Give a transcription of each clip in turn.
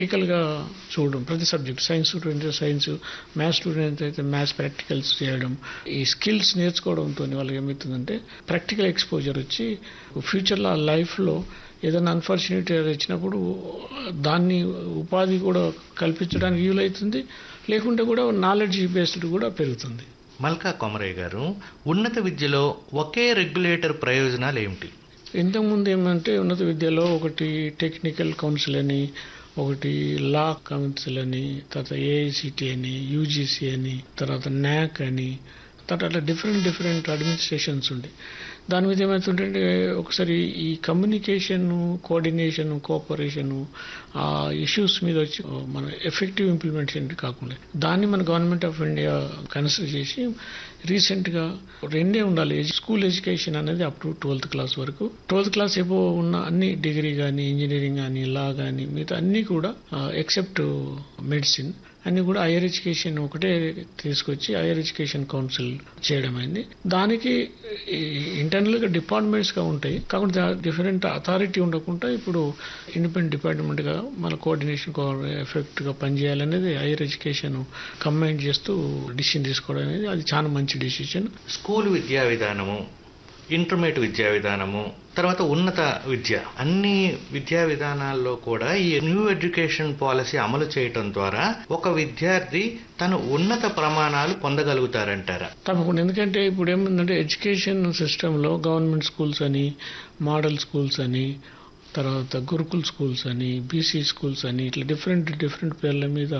ప్రాక్టికల్గా చూడడం ప్రతి subject science student science maths student అయితే మ్యాథ్స్ ప్రాక్టికల్స్ చేయడం ఈ స్కిల్స్ నేర్చుకోవడంతో వాళ్ళకి ఏమవుతుందంటే ప్రాక్టికల్ ఎక్స్పోజర్ వచ్చి ఫ్యూచర్లో ఆ లైఫ్లో ఏదైనా అన్ఫార్చునేట్ వచ్చినప్పుడు దాన్ని ఉపాధి కూడా కల్పించడానికి వీలవుతుంది లేకుంటే కూడా నాలెడ్జ్ బేస్డ్ కూడా పెరుగుతుంది మల్కా కొమరయ్య గారు ఉన్నత విద్యలో ఒకే రెగ్యులేటర్ ప్రయోజనాలు ఏమిటి ఇంతకుముందు ఏమంటే ఉన్నత విద్యలో ఒకటి టెక్నికల్ కౌన్సిల్ అని ఒకటి లా కౌన్సిల్ అని తర్వాత ఏఐసిటి అని యూజీసీ అని తర్వాత న్యాక్ అని తర్వాత అట్లా డిఫరెంట్ డిఫరెంట్ అడ్మినిస్ట్రేషన్స్ ఉండే దాని మీద ఏమవుతుందంటే ఒకసారి ఈ కమ్యూనికేషన్ కోఆర్డినేషన్ కోఆపరేషన్ ఆ ఇష్యూస్ మీద వచ్చి మన ఎఫెక్టివ్ ఇంప్లిమెంటేషన్ కాకుండా దాన్ని మన గవర్నమెంట్ ఆఫ్ ఇండియా కన్సిడర్ చేసి రీసెంట్గా రెండే ఉండాలి స్కూల్ ఎడ్యుకేషన్ అనేది అప్ టు ట్వెల్త్ క్లాస్ వరకు ట్వెల్త్ క్లాస్ ఎబో ఉన్న అన్ని డిగ్రీ కానీ ఇంజనీరింగ్ కానీ లా కానీ మిగతా అన్నీ కూడా ఎక్సెప్ట్ మెడిసిన్ అన్ని కూడా హైయర్ ఎడ్యుకేషన్ ఒకటే తీసుకొచ్చి హైయర్ ఎడ్యుకేషన్ కౌన్సిల్ చేయడం అయింది దానికి ఇంటర్నల్ గా డిపార్ట్మెంట్స్ గా ఉంటాయి కాకుండా డిఫరెంట్ అథారిటీ ఉండకుండా ఇప్పుడు ఇండిపెండెంట్ డిపార్ట్మెంట్ గా మన కోఆర్డినేషన్ ఎఫెక్ట్ గా పనిచేయాలనేది హైయర్ ఎడ్యుకేషన్ కంబైన్ చేస్తూ డిసిషన్ తీసుకోవడం అనేది అది చాలా మంచి డిసిషన్ స్కూల్ విద్యా విధానము ఇంటర్మీడియట్ విద్యా విధానము తర్వాత ఉన్నత విద్య అన్ని విద్యా విధానాల్లో కూడా ఈ న్యూ ఎడ్యుకేషన్ పాలసీ అమలు చేయటం ద్వారా ఒక విద్యార్థి తను ఉన్నత ప్రమాణాలు పొందగలుగుతారంటారా తప్పకుండా ఎందుకంటే ఇప్పుడు ఏముందంటే ఎడ్యుకేషన్ సిస్టంలో గవర్నమెంట్ స్కూల్స్ అని మోడల్ స్కూల్స్ అని తర్వాత గురుకుల్ స్కూల్స్ అని బీసీ స్కూల్స్ అని ఇట్లా డిఫరెంట్ డిఫరెంట్ పేర్ల మీద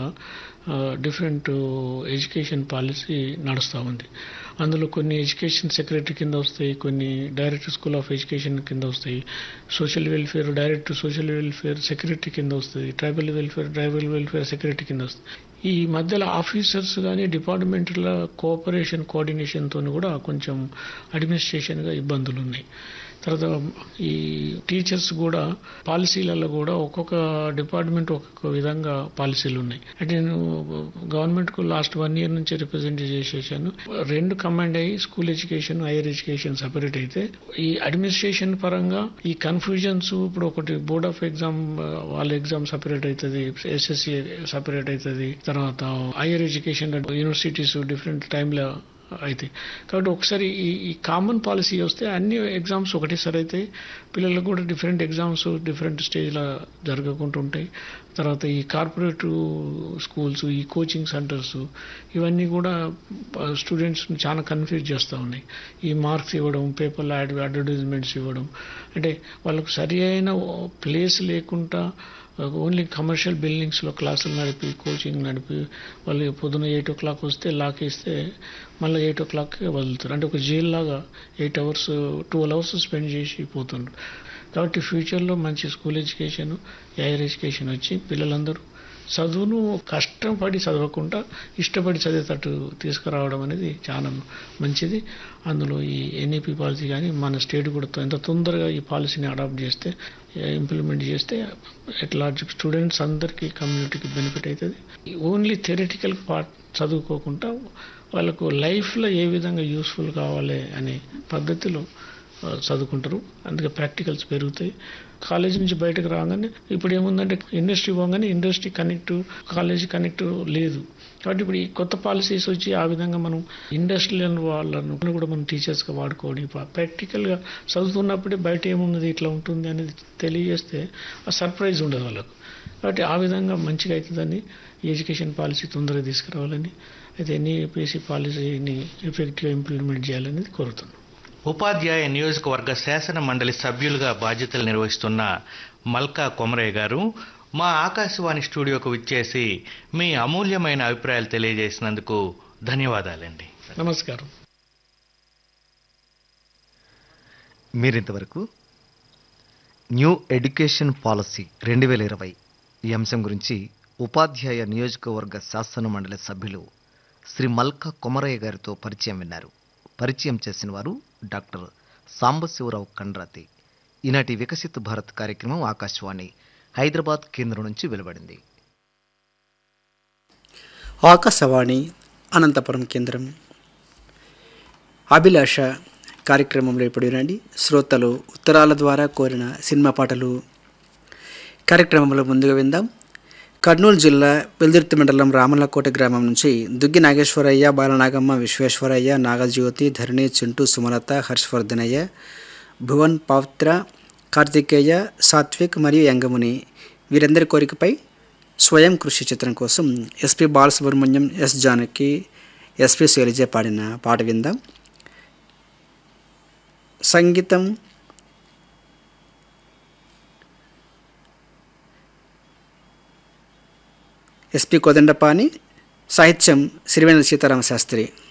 డిఫరెంట్ ఎడ్యుకేషన్ పాలసీ నడుస్తూ ఉంది అందులో కొన్ని ఎడ్యుకేషన్ సెక్రటరీ కింద వస్తాయి కొన్ని డైరెక్టర్ స్కూల్ ఆఫ్ ఎడ్యుకేషన్ కింద వస్తాయి social welfare director social welfare secretary కింద వస్తుంది tribal welfare tribal welfare secretary కింద వస్తుంది ఈ మధ్యలో ఆఫీసర్స్ కానీ డిపార్ట్మెంట్ల కోఆపరేషన్ కోఆర్డినేషన్తో కూడా కొంచెం అడ్మినిస్ట్రేషన్గా ఇబ్బందులు ఉన్నాయి తర్వాత ఈ టీచర్స్ కూడా పాలసీలలో కూడా ఒక్కొక్క డిపార్ట్మెంట్ ఒక్కొక్క విధంగా పాలసీలు ఉన్నాయి అంటే నేను గవర్నమెంట్కు లాస్ట్ వన్ ఇయర్ నుంచి రిప్రజెంట్ చేసేసాను రెండు కమాండ్ అయ్యి school education higher education separate అయితే ఈ అడ్మినిస్ట్రేషన్ పరంగా ఈ కన్ఫ్యూజన్స్ ఇప్పుడు ఒకటి బోర్డ్ ఆఫ్ ఎగ్జామ్ వాళ్ళ ఎగ్జామ్ సపరేట్ అవుతుంది ఎస్ఎస్సి సపరేట్ అవుతుంది తర్వాత హైయర్ ఎడ్యుకేషన్ యూనివర్సిటీస్ డిఫరెంట్ టైంలో అయితే కాబట్టి ఒకసారి ఈ ఈ కామన్ పాలసీ వస్తే అన్ని ఎగ్జామ్స్ ఒకటేసారి అయితే పిల్లలకు కూడా డిఫరెంట్ ఎగ్జామ్స్ డిఫరెంట్ స్టేజ్లో జరగకుండా ఉంటాయి తర్వాత ఈ కార్పొరేట్ స్కూల్స్ ఈ కోచింగ్ సెంటర్స్ ఇవన్నీ కూడా స్టూడెంట్స్ చాలా కన్ఫ్యూజ్ చేస్తూ ఉన్నాయి ఈ మార్క్స్ ఇవ్వడం పేపర్లో యాడ్ అడ్వర్టైజ్మెంట్స్ ఇవ్వడం అంటే వాళ్ళకు సరి అయిన ప్లేస్ లేకుండా ఓన్లీ కమర్షియల్ బిల్డింగ్స్లో క్లాసులు నడిపి కోచింగ్ నడిపి వాళ్ళు పొద్దున ఎయిట్ ఓ క్లాక్ వస్తే లాక్ ఇస్తే మళ్ళీ ఎయిట్ ఓ క్లాక్కి వదులుతారు అంటే ఒక జైల్ లాగా eight hours twelve hours spend చేసి పోతుండ్రు కాబట్టి ఫ్యూచర్లో మంచి స్కూల్ ఎడ్యుకేషన్ హైయర్ ఎడ్యుకేషన్ వచ్చి పిల్లలందరూ చదువును కష్టపడి చదవకుండా ఇష్టపడి చదివేటట్టు తీసుకురావడం అనేది చాలా మంచిది అందులో ఈ ఎన్ఈపి పాలసీ కానీ మన స్టేట్ కూడా ఎంత తొందరగా ఈ పాలసీని అడాప్ట్ చేస్తే ఇంప్లిమెంట్ చేస్తే ఎట్ లార్జ్ స్టూడెంట్స్ అందరికీ కమ్యూనిటీకి బెనిఫిట్ అవుతుంది ఓన్లీ థియరిటికల్ పార్ట్ చదువుకోకుండా వాళ్ళకు లైఫ్లో ఏ విధంగా యూస్ఫుల్ కావాలి అనే పద్ధతిలో చదువుకుంటారు అందుకే ప్రాక్టికల్స్ పెరుగుతాయి కాలేజ్ నుంచి బయటకు రాగానే ఇప్పుడు ఏముందంటే ఇండస్ట్రీ పోగానే ఇండస్ట్రీ కనెక్ట్ కాలేజ్ కనెక్ట్ లేదు కాబట్టి ఇప్పుడు ఈ కొత్త పాలసీస్ వచ్చి ఆ విధంగా మనం ఇండస్ట్రియల్ వాళ్ళను కూడా మనం టీచర్స్గా వాడుకోవడం ప్రాక్టికల్గా చదువుతున్నప్పుడే బయట ఏమున్నది ఇట్లా ఉంటుంది అనేది తెలియజేస్తే ఆ సర్ప్రైజ్ ఉండదు వాళ్ళకు కాబట్టి ఆ విధంగా మంచిగా అవుతుందని ఎడ్యుకేషన్ పాలసీ తొందరగా తీసుకురావాలని అయితే ఎన్ఈపిసి పాలసీని ఎఫెక్టివ్గా ఇంప్లిమెంట్ చేయాలనేది కోరుతున్నాను ఉపాధ్యాయ నియోజకవర్గ శాసన మండలి సభ్యులుగా బాధ్యతలు నిర్వహిస్తున్న మల్కా కొమరయ్య గారు మా ఆకాశవాణి స్టూడియోకు విచ్చేసి మీ అమూల్యమైన అభిప్రాయాలు తెలియజేసినందుకు ధన్యవాదాలండి నమస్కారం మీరింతవరకు న్యూ ఎడ్యుకేషన్ పాలసీ రెండు వేల ఇరవై ఈ అంశం గురించి ఉపాధ్యాయ నియోజకవర్గ శాసన మండలి సభ్యులు శ్రీ మల్కా కొమరయ్య గారితో పరిచయం విన్నారు పరిచయం చేసిన వారు డాక్టర్ సాంబశివరావు కండ్రాతి ఈనాటి వికసిత్ భారత్ కార్యక్రమం ఆకాశవాణి హైదరాబాద్ కేంద్రం నుంచి వెలువడింది ఆకాశవాణి అనంతపురం కేంద్రం అభిలాష కార్యక్రమంలో ఇప్పుడు వినండి శ్రోతలు ఉత్తరాల ద్వారా కోరిన సినిమా పాటలు కార్యక్రమంలో ముందుగా విందాం కర్నూలు జిల్లా వెల్దుర్తి మండలం రామలకోట గ్రామం నుంచి దుగ్గి నాగేశ్వరయ్య బాలనాగమ్మ విశ్వేశ్వరయ్య నాగజ్యోతి ధరణి చింటూ సుమలత హర్షవర్ధనయ్య భువన్ పవిత్ర కార్తికేయ సాత్విక్ మరియు యంగముని వీరందరి కోరికపై స్వయం కృషి చిత్రం కోసం S P Balasubrahmanyam S Janaki S P Sailaja పాడిన పాట విందాం సంగీతం ఎస్పి కోదండపాణి సాహిత్యం సిరివెన్నెల సీతారామ శాస్త్రి